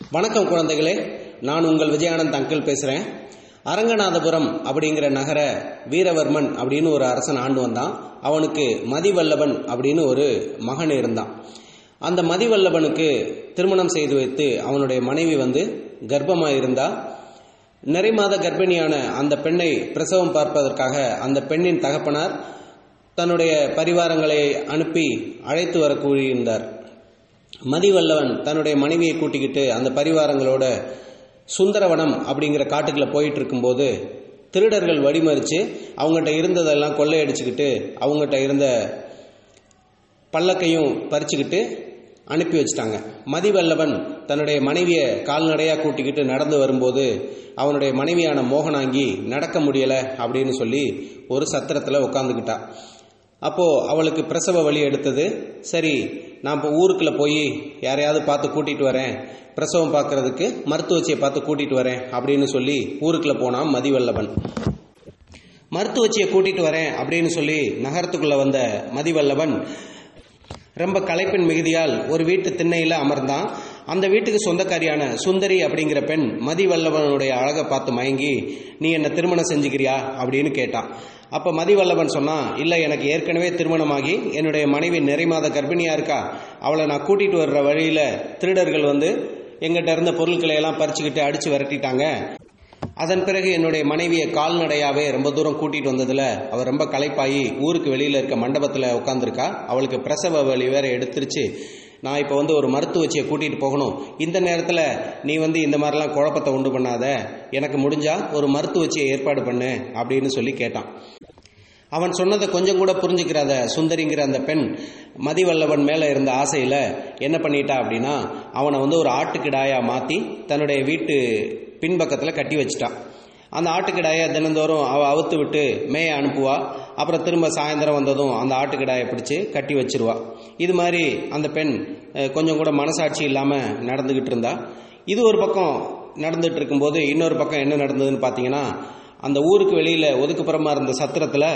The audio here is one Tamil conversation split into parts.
வணக்கம் குழந்தைகளே நான் உங்கள் விஜயானந்த் அங்கிள் பேசுகிறேன் அரங்கநாதபுரம் அப்படிங்கிற நகர வீரவர்மன் அப்படின்னு ஒரு அரசன் ஆண்டு வந்தான் அவனுக்கு மதிவல்லவன் அப்படின்னு ஒரு மகன் இருந்தான் அந்த மதிவல்லவனுக்கு திருமணம் செய்து வைத்து அவனுடைய மனைவி வந்து கர்ப்பமாக இருந்தா நிறை மாத கர்ப்பிணியான அந்த பெண்ணை பிரசவம் பார்ப்பதற்காக அந்த பெண்ணின் தகப்பனார் தன்னுடைய பரிவாரங்களை அனுப்பி அழைத்து வர கூறியிருந்தார் மதிவல்லவன் தன்னுடைய மனைவியை கூட்டிக்கிட்டு அந்த பரிவாரங்களோட சுந்தரவனம் அப்படிங்கிற காட்டுக்குள்ள போயிட்டு இருக்கும்போது திருடர்கள் வழிமறிச்சு அவங்ககிட்ட இருந்ததெல்லாம் கொள்ளையடிச்சுக்கிட்டு அவங்ககிட்ட இருந்த பல்லக்கையும் பறிச்சுக்கிட்டு அனுப்பி வச்சிட்டாங்க மதிவல்லவன் தன்னுடைய மனைவியை கால்நடையாக கூட்டிக்கிட்டு நடந்து வரும்போது அவனுடைய மனைவியான மோகனாங்கி நடக்க முடியலை அப்படின்னு சொல்லி ஒரு சத்திரத்தில் உட்காந்துக்கிட்டா அப்போது அவளுக்கு பிரசவ வழி எடுத்தது சரி நான் இப்போ ஊருக்குள்ளே போய் யாரையாவது பார்த்து கூட்டிகிட்டு வரேன் பிரசவம் பார்க்கறதுக்கு மருத்துவச்சியை பார்த்து கூட்டிகிட்டு வரேன் அப்படின்னு சொல்லி ஊருக்குள்ளே போனான் மதிவல்லவன் மருத்துவச்சியை கூட்டிகிட்டு வரேன் அப்படின்னு சொல்லி நகரத்துக்குள்ளே வந்த மதிவல்லவன் ரொம்ப களைப்பின் மிகுதியால் ஒரு வீட்டு திண்ணையில் அமர்ந்தான் அந்த வீட்டுக்கு சொந்தக்காரியான சுந்தரி அப்படிங்கிற பெண் மதிவல்லவனுடைய அழகை பார்த்து மயங்கி நீ என்ன திருமணம் செஞ்சுக்கிறியா அப்படின்னு கேட்டான் அப்போ மதிவல்லவன் சொன்னான் இல்லை எனக்கு ஏற்கனவே திருமணமாகி என்னுடைய மனைவி நிறைமாத கர்ப்பிணியா இருக்கா அவளை நான் கூட்டிட்டு வர்ற வழியில் திருடர்கள் வந்து எங்கிட்ட இருந்த பொருட்களை எல்லாம் பறிச்சுக்கிட்டு அடிச்சு விரட்டிட்டாங்க அதன் பிறகு என்னுடைய மனைவியை கால்நடையாவே ரொம்ப தூரம் கூட்டிட்டு வந்ததுல அவள் ரொம்ப களைப்பாகி ஊருக்கு வெளியில இருக்க மண்டபத்தில் உட்காந்துருக்கா அவளுக்கு பிரசவ வலி வேற எடுத்துருச்சு நான் இப்போ வந்து ஒரு மருத்துவச்சியை கூட்டிட்டு போகணும் இந்த நேரத்தில் நீ வந்து இந்த மாதிரிலாம் குழப்பத்தை உண்டு பண்ணாத எனக்கு முடிஞ்சா ஒரு மருத்துவச்சியை ஏற்பாடு பண்ணு அப்படின்னு சொல்லி கேட்டான் அவன் சொன்னதை கொஞ்சம் கூட புரிஞ்சுக்கிறாத சுந்தரிங்கிற அந்த பெண் மதிவல்லவன் மேலே இருந்த ஆசையில் என்ன பண்ணிட்டா அப்படின்னா அவனை வந்து ஒரு ஆட்டுக்கிடாயா மாற்றி தன்னுடைய வீட்டு பின்பக்கத்தில் கட்டி வச்சிட்டான் அந்த ஆட்டுக்கிடாயை தினந்தோறும் அவ அவுத்து விட்டு மேய அனுப்புவா அப்புறம் திரும்ப சாயந்தரம் வந்ததும் அந்த ஆட்டுக்கிடாயை பிடிச்சி கட்டி வச்சிருவா இது மாதிரி அந்த பெண் அஹ், கொஞ்சம் கூட மனசாட்சி இல்லாமல் நடந்துக்கிட்டு இருந்தா இது ஒரு பக்கம் நடந்துட்டு இருக்கும்போது இன்னொரு பக்கம் என்ன நடந்ததுன்னு பார்த்தீங்கன்னா அந்த ஊருக்கு வெளியில் ஒதுக்குப்புறமா இருந்த சத்திரத்தில்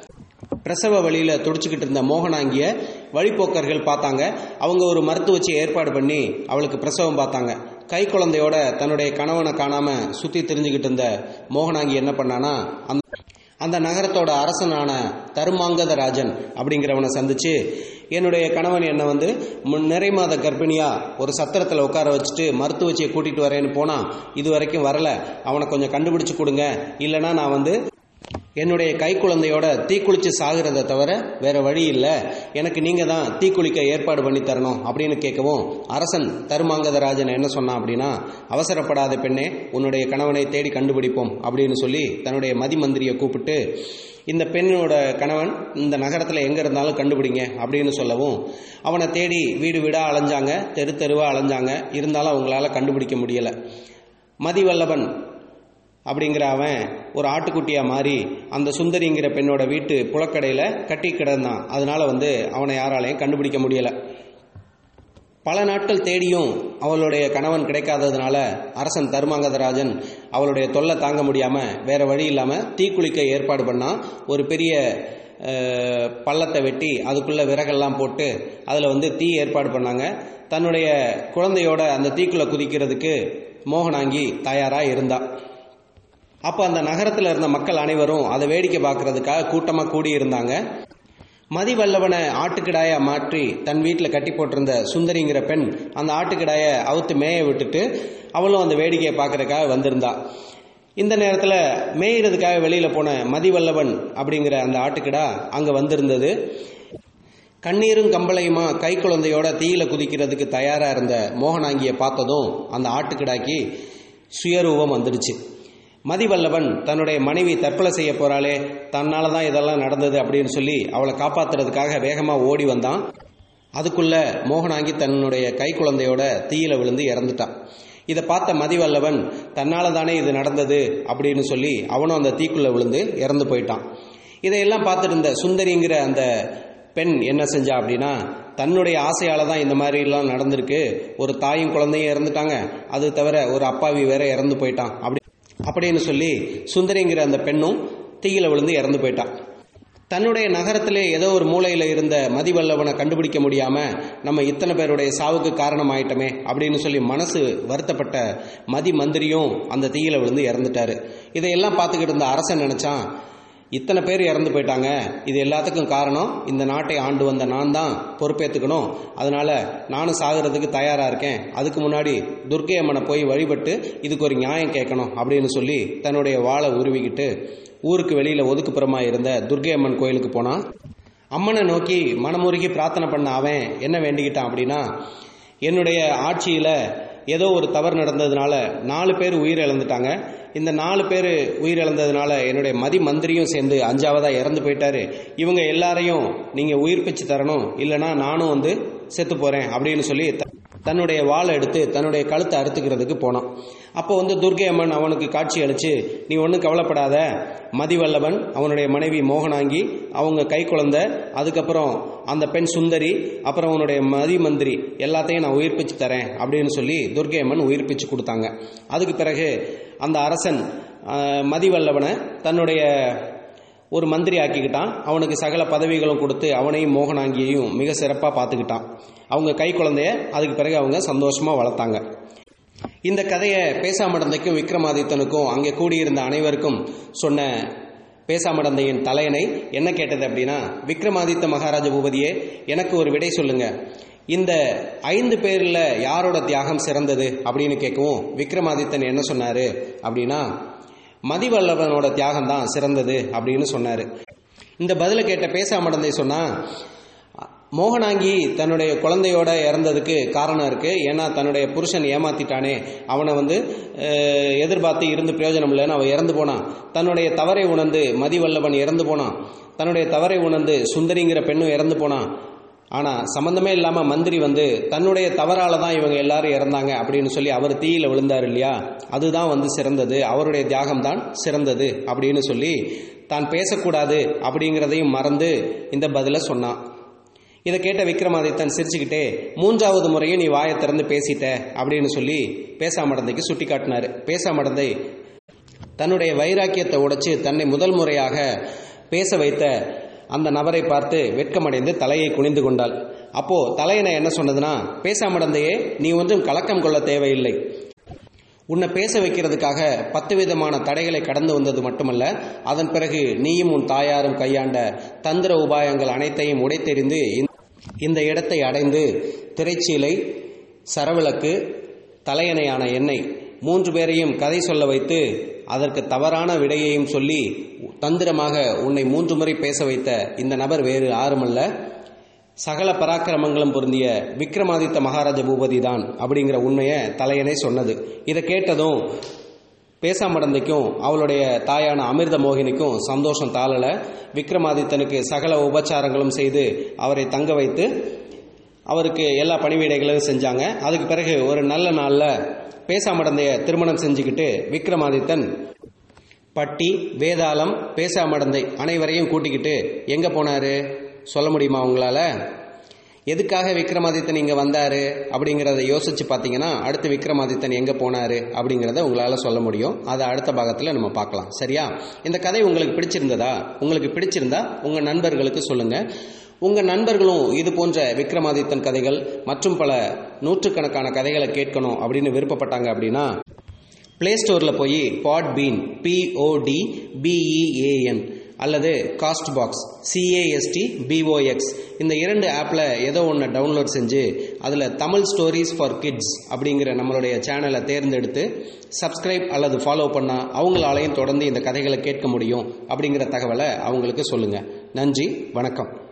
பிரசவ வழியில் துடிச்சுக்கிட்டு இருந்த மோகனாங்கிய வழிப்போக்கர்கள் பார்த்தாங்க அவங்க ஒரு மருத்துவச்சி ஏற்பாடு பண்ணி அவளுக்கு பிரசவம் பார்த்தாங்க கை குழந்தையோட தன்னுடைய கணவனை காணாம சுத்தி தெரிஞ்சுக்கிட்டு இருந்த மோகனாங்கி என்ன பண்ணானா அந்த அந்த நகரத்தோட அரசனான தருமாங்கத ராஜன் அப்படிங்கிறவனை சந்திச்சு என்னுடைய கணவன் என்னை வந்து முன் நிறை மாத கர்ப்பிணியா ஒரு சத்திரத்தில் உட்கார வச்சுட்டு மருத்துவச்சியை கூட்டிட்டு வரேன்னு போனா இது வரைக்கும் வரல அவனை கொஞ்சம் கண்டுபிடிச்சு கொடுங்க இல்லைன்னா நான் வந்து என்னுடைய கை குழந்தையோட தீக்குளிச்சு சாகிறத தவிர வேற வழி இல்லை எனக்கு நீங்க தான் தீக்குளிக்க ஏற்பாடு பண்ணி தரணும் அப்படின்னு கேட்கவும் அரசன் தருமாங்கதராஜன் என்ன சொன்னான் அப்படின்னா அவசரப்படாத பெண்ணே உன்னுடைய கணவனை தேடி கண்டுபிடிப்போம் அப்படின்னு சொல்லி தன்னுடைய மதிமந்திரியை கூப்பிட்டு இந்த பெண்ணோட கணவன் இந்த நகரத்தில் எங்கே இருந்தாலும் கண்டுபிடிங்க அப்படின்னு சொல்லவும் அவனை தேடி வீடு வீடாக அலைஞ்சாங்க தெரு தெருவாக அலைஞ்சாங்க இருந்தாலும் அவங்களால கண்டுபிடிக்க முடியலை மதிவல்லவன் அப்படிங்கிற அவன் ஒரு ஆட்டுக்குட்டியா மாறி அந்த சுந்தரிங்கிற பெண்ணோட வீட்டு புலக்கடையில் கட்டி கிடந்தான் அதனால வந்து அவனை யாராலையும் கண்டுபிடிக்க முடியல பல நாட்கள் தேடியும் அவளுடைய கணவன் கிடைக்காததுனால அரசன் தர்மாங்கதராஜன் அவளுடைய தொல்லை தாங்க முடியாம வேற வழி இல்லாம தீக்குளிக்க ஏற்பாடு பண்ணா ஒரு பெரிய அஹ், பள்ளத்தை வெட்டி அதுக்குள்ள விறகெல்லாம் போட்டு அதில் வந்து தீ ஏற்பாடு பண்ணாங்க தன்னுடைய குழந்தையோட அந்த தீக்குள்ள குதிக்கிறதுக்கு மோகனாங்கி தயாரா இருந்தா அப்போ அந்த நகரத்தில் இருந்த மக்கள் அனைவரும் அதை வேடிக்கை பார்க்கறதுக்காக கூட்டமாக கூடியிருந்தாங்க மதிவல்லவனை ஆட்டுக்கிடாயா மாற்றி தன் வீட்டில் கட்டி போட்டிருந்த சுந்தரிங்கிற பெண் அந்த ஆட்டுக்கிடாயை அவுத்து மேய விட்டுட்டு அவளும் அந்த வேடிக்கையை பார்க்கறதுக்காக வந்திருந்தா இந்த நேரத்தில் மேயிறதுக்காக வெளியில் போன மதிவல்லவன் அப்படிங்கிற அந்த ஆட்டுக்கிடா அங்கே வந்திருந்தது கண்ணீரும் கம்பளையுமா கை குழந்தையோட தீயில குதிக்கிறதுக்கு தயாரா இருந்த மோகனாங்கியை பார்த்ததும் அந்த ஆட்டுக்கிடாக்கி சுயரூபம் வந்துடுச்சு மதிவல்லவன் தன்னுடைய மனைவி தற்கொலை செய்ய போறாளே தன்னால தான் இதெல்லாம் நடந்தது அப்படின்னு சொல்லி அவளை காப்பாத்துறதுக்காக வேகமா ஓடி வந்தான் அதுக்குள்ள மோகனாங்கி தன்னுடைய கை குழந்தையோட தீயில விழுந்து இறந்துட்டான் இதை பார்த்த மதிவல்லவன் தன்னால தானே இது நடந்தது அப்படின்னு சொல்லி அவனும் அந்த தீக்குள்ள விழுந்து இறந்து போயிட்டான் இதையெல்லாம் பார்த்துட்டு இருந்த சுந்தரிங்கிற அந்த பெண் என்ன செஞ்சா அப்படின்னா தன்னுடைய ஆசையால தான் இந்த மாதிரி எல்லாம் நடந்திருக்கு ஒரு தாயும் குழந்தையும் இறந்துட்டாங்க அது தவிர ஒரு அப்பாவி வேற இறந்து போயிட்டான் அப்படி அப்படின்னு சொல்லி சுந்தரிங்கிற அந்த பெண்ணும் தீயில விழுந்து இறந்து போயிட்டான் தன்னுடைய நகரத்திலே ஏதோ ஒரு மூலையில் இருந்த மதிவல்லவனை கண்டுபிடிக்க முடியாம நம்ம இத்தனை பேருடைய சாவுக்கு காரணமாயிட்டமே அப்படின்னு சொல்லி மனசு வருத்தப்பட்ட மதி மந்திரியும் அந்த தீயில விழுந்து இறந்துட்டாரு இதையெல்லாம் பார்த்துக்கிட்டு இருந்த அரசன் நினைச்சான் இத்தனை பேர் இறந்து போயிட்டாங்க இது எல்லாத்துக்கும் காரணம் இந்த நாட்டை ஆண்டு வந்த நான் தான் பொறுப்பேற்றுக்கணும் அதனால நானும் சாகிறதுக்கு தயாரா இருக்கேன் அதுக்கு முன்னாடி துர்க்கை அம்மனை போய் வழிபட்டு இதுக்கு ஒரு நியாயம் கேட்கணும் அப்படின்னு சொல்லி தன்னுடைய வாளை உருவிக்கிட்டு ஊருக்கு வெளியில ஒதுக்குப்புறமா இருந்த துர்க்கை அம்மன் கோயிலுக்கு போனான் அம்மனை நோக்கி மனமுருகி பிரார்த்தனை பண்ண அவன் என்ன வேண்டிக்கிட்டான் அப்படின்னா என்னுடைய ஆட்சியில ஏதோ ஒரு தவறு நடந்ததுனால நாலு பேர் உயிர் இழந்துட்டாங்க இந்த நாலு பேர் உயிர் இழந்ததுனால என்னுடைய மதி மந்திரியும் சேர்ந்து அஞ்சாவதா இறந்து போயிட்டாரு இவங்க எல்லாரையும் நீங்க உயிர்ப்பிச்சு தரணும் இல்லைன்னா நானும் வந்து செத்து போறேன் அப்படின்னு சொல்லி த- தன்னுடைய வாளை எடுத்து தன்னுடைய கழுத்தை அறுத்துக்கிறதுக்கு போனான் அப்போ வந்து துர்க்கை அம்மன் அவனுக்கு காட்சி அளிச்சு நீ ஒன்றும் கவலைப்படாத மதிவல்லவன் அவனுடைய மனைவி மோகனாங்கி அவங்க கை குழந்தை அதுக்கப்புறம் அந்த பெண் சுந்தரி அப்புறம் அவனுடைய மதி மந்திரி எல்லாத்தையும் நான் உயிர்ப்பிச்சு தரேன் அப்படின்னு சொல்லி துர்க்கை அம்மன் உயிர்ப்பிச்சு கொடுத்தாங்க அதுக்கு பிறகு அந்த அரசன் ஆஹ், மதிவல்லவனை தன்னுடைய ஒரு மந்திரி ஆக்கிக்கிட்டான் அவனுக்கு சகல பதவிகளும் கொடுத்து அவனையும் மோகனாங்கியையும் மிக சிறப்பாக பார்த்துக்கிட்டான் அவங்க கை குழந்தைய அதுக்கு பிறகு அவங்க சந்தோஷமா வளர்த்தாங்க இந்த கதையை பேசாமடந்தைக்கும் விக்ரமாதித்தனுக்கும் அங்கே கூடியிருந்த அனைவருக்கும் சொன்ன பேசாமடந்தையின் தலையணை என்ன கேட்டது அப்படின்னா விக்ரமாதித்த மகாராஜ பூபதியே எனக்கு ஒரு விடை சொல்லுங்க இந்த ஐந்து பேர்ல யாரோட தியாகம் சிறந்தது அப்படின்னு கேட்கவும் விக்ரமாதித்தன் என்ன சொன்னாரு அப்படின்னா மதிவல்லவனோட தியாகம் தான் சிறந்தது அப்படின்னு சொன்னாரு இந்த பதிலை கேட்ட பேசாமடந்தை சொன்னா மோகனாங்கி தன்னுடைய குழந்தையோட இறந்ததுக்கு காரணம் இருக்கு ஏன்னா தன்னுடைய புருஷன் ஏமாத்திட்டானே அவனை வந்து அஹ், எதிர்பார்த்து இருந்து பிரயோஜனம் இல்லைன்னு அவன் இறந்து போனான் தன்னுடைய தவறை உணர்ந்து மதிவல்லவன் இறந்து போனான் தன்னுடைய தவறை உணர்ந்து சுந்தரிங்கிற பெண்ணும் இறந்து போனான் ஆனா சம்பந்தமே இல்லாம மந்திரி வந்து தன்னுடைய தவறால தான் இவங்க எல்லாரும் இறந்தாங்க அப்படின்னு சொல்லி அவர் தீயில விழுந்தார் இல்லையா அதுதான் வந்து சிறந்தது அவருடைய தியாகம் தான் சிறந்தது அப்படின்னு சொல்லி தான் பேசக்கூடாது அப்படிங்கிறதையும் மறந்து இந்த பதில சொன்னான் இதை கேட்ட விக்ரமாதித்தன் சிரிச்சுக்கிட்டே மூன்றாவது முறையும் நீ வாயை திறந்து பேசிட்ட அப்படின்னு சொல்லி பேசாமடந்தைக்கு சுட்டி காட்டினாரு பேசாமடந்தை தன்னுடைய வைராக்கியத்தை உடைச்சு தன்னை முதல் முறையாக பேச வைத்த அந்த நபரை பார்த்து வெட்கமடைந்து தலையை குனிந்து கொண்டாள் அப்போ தலையனை என்ன சொன்னதுன்னா பேசாமடந்தையே நீ ஒன்றும் கலக்கம் கொள்ள தேவையில்லை உன்னை பேச வைக்கிறதுக்காக பத்து விதமான தடைகளை கடந்து வந்தது மட்டுமல்ல அதன் பிறகு நீயும் உன் தாயாரும் கையாண்ட தந்திர உபாயங்கள் அனைத்தையும் உடைத்தெறிந்து இந்த- இந்த இடத்தை அடைந்து திரைச்சீலை சரவிளக்கு தலையணையான எண்ணெய் மூன்று பேரையும் கதை சொல்ல வைத்து அதற்கு தவறான விடையையும் சொல்லி தந்திரமாக உன்னை மூன்று முறை பேச வைத்த இந்த நபர் வேறு யாருமல்ல சகல பராக்கிரமங்களும் பொருந்திய விக்ரமாதித்த மகாராஜ பூபதி தான் அப்படிங்கிற உண்மையை தலையனே சொன்னது இதை கேட்டதும் பேசாமடந்தைக்கும் அவளுடைய தாயான அமிர்த மோகினிக்கும் சந்தோஷம் தாளல விக்ரமாதித்தனுக்கு சகல உபச்சாரங்களும் செய்து அவரை தங்க வைத்து அவருக்கு எல்லா பணிவிடைகளும் செஞ்சாங்க அதுக்கு பிறகு ஒரு நல்ல நாள்ல பேசாமடந்தைய திருமணம் செஞ்சுக்கிட்டு விக்ரமாதித்தன் பட்டி வேதாளம் பேசாமடந்தை அனைவரையும் கூட்டிக்கிட்டு எங்க போனாரு சொல்ல முடியுமா உங்களால எதுக்காக விக்ரமாதித்தன் இங்க வந்தாரு அப்படிங்கறத யோசிச்சு பார்த்தீங்கன்னா அடுத்து விக்ரமாதித்தன் எங்க போனாரு அப்படிங்கறத உங்களால சொல்ல முடியும் அதை அடுத்த பாகத்துல நம்ம பார்க்கலாம் சரியா இந்த கதை உங்களுக்கு பிடிச்சிருந்ததா உங்களுக்கு பிடிச்சிருந்தா உங்க நண்பர்களுக்கு சொல்லுங்க உங்க நண்பர்களும் இது போன்ற விக்ரமாதித்தன் கதைகள் மற்றும் பல நூற்றுக்கணக்கான கதைகளை கேட்கணும் அப்படின்னு விருப்பப்பட்டாங்க அப்படின்னா பிளே ஸ்டோரில் போய் பாட் பீன் பிஓடி பிஇஏஎன் அல்லது காஸ்ட் பாக்ஸ் சிஏஎஸ்டி பிஓஎக்ஸ் இந்த இரண்டு ஆப்பில் ஏதோ ஒன்று டவுன்லோட் செஞ்சு அதில் தமிழ் ஸ்டோரிஸ் ஃபார் கிட்ஸ் அப்படிங்கிற நம்மளுடைய சேனலை தேர்ந்தெடுத்து சப்ஸ்கிரைப் அல்லது ஃபாலோ பண்ணால் அவங்களாலையும் தொடர்ந்து இந்த கதைகளை கேட்க முடியும் அப்படிங்கிற தகவலை அவங்களுக்கு சொல்லுங்கள் நன்றி வணக்கம்